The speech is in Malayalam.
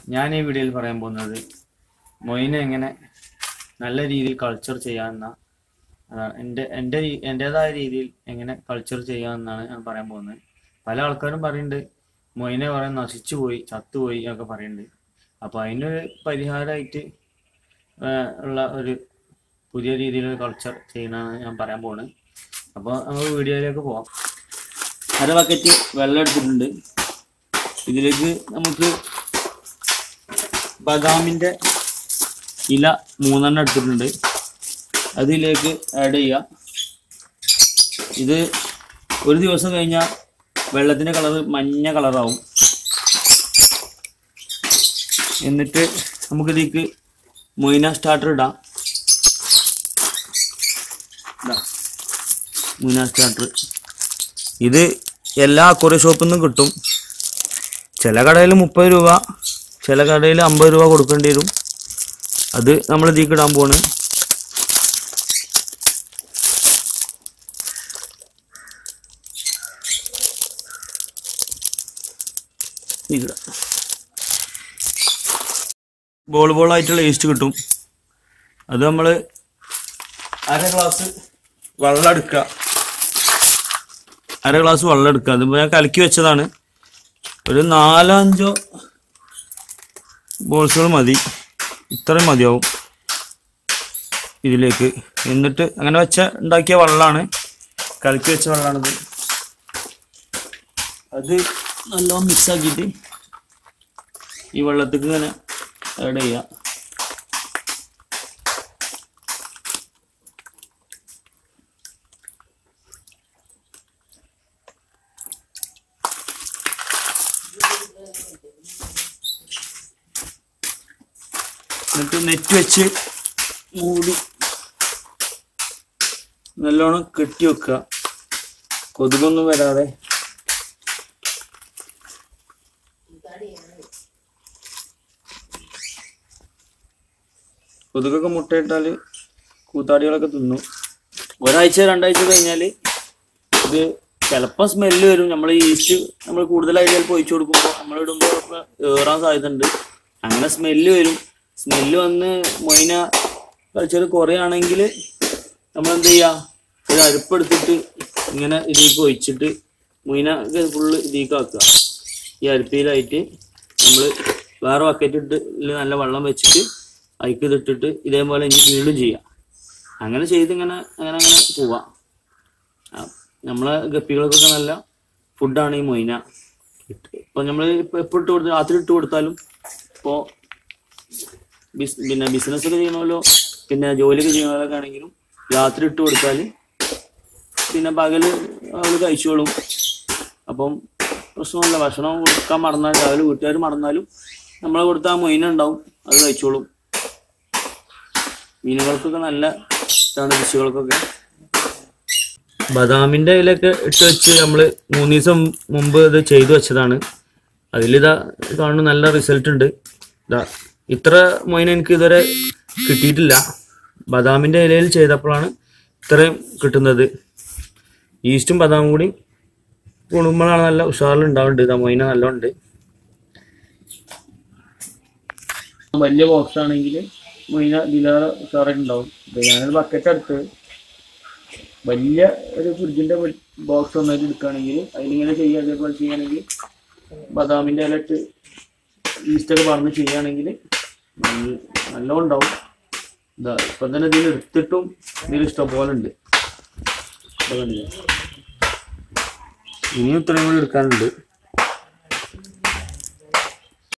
ഞാൻ ഈ വീഡിയോയിൽ പറയാൻ പോകുന്നത് മൊയിനെ എങ്ങനെ നല്ല രീതിയിൽ കൾച്ചർ ചെയ്യാമെന്ന അതാണ് എൻ്റെ എൻ്റെ രീ- എൻ്റെതായ രീതിയിൽ എങ്ങനെ കൾച്ചർ ചെയ്യാമെന്നാണ് ഞാൻ പറയാൻ പോകുന്നത് പല ആൾക്കാരും പറയുന്നുണ്ട് മൊയിനെ കുറെ നശിച്ചു പോയി ചത്തുപോയി എന്നൊക്കെ പറയുന്നുണ്ട് അപ്പോൾ അതിനൊരു പരിഹാരമായിട്ട് ഉള്ള ഒരു പുതിയ രീതിയിലുള്ള കൾച്ചർ ചെയ്യുന്നതാണ് ഞാൻ പറയാൻ പോകുന്നത് അപ്പോൾ നമുക്ക് വീഡിയോയിലേക്ക് പോവാം അര ബക്കറ്റ് വെള്ളം എടുത്തിട്ടുണ്ട് ഇതിലേക്ക് നമുക്ക് ബദാമിൻ്റെ ഇല മൂന്നെണ്ണം എടുത്തിട്ടുണ്ട് അതിലേക്ക് ആഡ് ചെയ്യാം ഇത് ഒരു ദിവസം കഴിഞ്ഞാൽ വെള്ളത്തിൻ്റെ കളർ മഞ്ഞ കളറാവും എന്നിട്ട് നമുക്കിതിലേക്ക് മൊയ്ന സ്റ്റാർട്ടർ ഇടാം ഇതാ, മൊയ്ന സ്റ്റാർട്ടർ ഇത് എല്ലാ അക്വറി ഷോപ്പിൽ നിന്നും കിട്ടും ചില കടയിൽ മുപ്പത് രൂപ ചില കടയിൽ അമ്പത് രൂപ കൊടുക്കേണ്ടി വരും അത് നമ്മൾ ഇതിലേക്ക് ഇടാൻ പോണ് ഇതിലിടാം. ബോൾ ബോൾ ആയിട്ടുള്ള ഈസ്റ്റ് കിട്ടും അത് നമ്മൾ അര ഗ്ലാസ് വെള്ളം എടുക്കുക അര ഗ്ലാസ് വെള്ളം എടുക്കുക അത് ഞാൻ കലക്കി വെച്ചതാണ് ഒരു നാലോ അഞ്ചോ ബോൾസുകൾ മതി ഇത്രയും മതിയാവും ഇതിലേക്ക് എന്നിട്ട് അങ്ങനെ വെച്ച ഉണ്ടാക്കിയ വെള്ളമാണ് കലക്കി വെച്ച വെള്ളമാണിത് അത് നല്ലോണം മിക്സ് ആക്കിയിട്ട് ഈ വെള്ളത്തേക്ക് ഇങ്ങനെ ആഡ് ചെയ്യാം എന്നിട്ട് നെറ്റ് വെച്ച് മൂടി നല്ലോണം കെട്ടി വെക്കുക കൊതുകൊന്നും വരാതെ കൊതുകൊക്കെ മുട്ടയിട്ടാൽ കൂത്താടികളൊക്കെ തിന്നും ഒരാഴ്ച രണ്ടാഴ്ച കഴിഞ്ഞാൽ ഇത് ചിലപ്പോൾ സ്മെല്ല് വരും നമ്മൾ ഈസ്റ്റ് നമ്മൾ കൂടുതലായിട്ട് ചിലപ്പോൾ ഒഴിച്ചു കൊടുക്കുമ്പോൾ നമ്മൾ ഇടുമ്പോൾ ഏറാൻ സാധ്യത ഉണ്ട് അങ്ങനെ സ്മെല്ല് വരും സ്മെല്ല് വന്ന് മൊയിന കൾച്ചർ കുറയാണെങ്കിൽ നമ്മൾ എന്ത് ചെയ്യുക ഒരു അരിപ്പെടുത്തിട്ട് ഇങ്ങനെ ഇതിലേക്ക് ഒഴിച്ചിട്ട് മൊയിന ഫുള്ള് ഇതിലേക്ക് ആക്കുക ഈ അരിപ്പയിലായിട്ട് നമ്മൾ വേറെ ബക്കറ്റ് ഇട്ട് ഇതില് നല്ല വെള്ളം വെച്ചിട്ട് അയക്ക് ഇതിട്ടിട്ട് ഇതേപോലെ ഇനി വീണ്ടും ചെയ്യാം അങ്ങനെ ചെയ്ത് ഇങ്ങനെ അങ്ങനെ അങ്ങനെ പോവാം ആ, നമ്മളെ ഗപ്പികൾക്കൊക്കെ നല്ല ഫുഡാണ് ഈ മൊയ്ന ഇപ്പൊ നമ്മൾ ഇപ്പൊ എപ്പോൾ ഇട്ട് കൊടുത്താലും രാത്രി ഇട്ട് കൊടുത്താലും ഇപ്പോൾ ബിസ് പിന്നെ ബിസിനസ് ഒക്കെ ചെയ്യണമല്ലോ പിന്നെ ജോലിയൊക്കെ ചെയ്യണവരൊക്കെ ആണെങ്കിലും രാത്രി ഇട്ട് കൊടുത്താൽ പിന്നെ പകല് അവള് കഴിച്ചോളും അപ്പം പ്രശ്നമില്ല ഭക്ഷണം കൊടുക്കാൻ മറന്നാൽ രാവിലെ വീട്ടുകാർ മറന്നാലും നമ്മളെ കൊടുത്ത ആ മൊയിന ഉണ്ടാവും അത് കഴിച്ചോളും മീനുകൾക്കൊക്കെ നല്ല ഇതാണ് ഫിഷുകൾക്കൊക്കെ ബദാമിന്റെ ഇലയൊക്കെ ഇട്ട് വെച്ച് നമ്മൾ മൂന്ന് ദിവസം മുമ്പ് ഇത് ചെയ്തു വെച്ചതാണ് അതിലിതാ കാണുന്നു നല്ല റിസൾട്ട് ഉണ്ട് ഇതാ ഇത്ര മൊയിന എനിക്ക് ഇതുവരെ കിട്ടിയിട്ടില്ല ബദാമിന്റെ ഇലയിൽ ചെയ്തപ്പോഴാണ് ഇത്രയും കിട്ടുന്നത് ഈസ്റ്റും ബദാമും കൂടി കുടുംബങ്ങളാണ് നല്ല ഉഷാറിൽ ഉണ്ടാവുന്നുണ്ട് ഇതാ മൊയിന നല്ലോണ്ട് വലിയ ബോക്സ് ആണെങ്കിൽ മൊയിന ഇതിലേറെ ഉഷാറായിട്ട് ഉണ്ടാവും ഇപ്പൊ ഞാനൊരു ബക്കറ്റ് എടുത്ത് വലിയ ഒരു ഫ്രിഡ്ജിന്റെ ബോക്സ് ഒന്നായിട്ട് എടുക്കുകയാണെങ്കിൽ അതിലിങ്ങനെ ചെയ്യുക അതേപോലെ ചെയ്യുകയാണെങ്കിൽ ബദാമിന്റെ ഇല ഇട്ട് ഈസ്റ്റൊക്കെ പറഞ്ഞ് ചെയ്യുകയാണെങ്കിൽ നല്ല- നല്ലോണം ഉണ്ടാവും ഇതാ ഇപ്പൊ തന്നെ ഇതിൽ എടുത്തിട്ടും ഇതിൽ ഇഷ്ടം പോലെ ഉണ്ട് ഇനിയും ഇത്രയും കൂടി എടുക്കാനുണ്ട്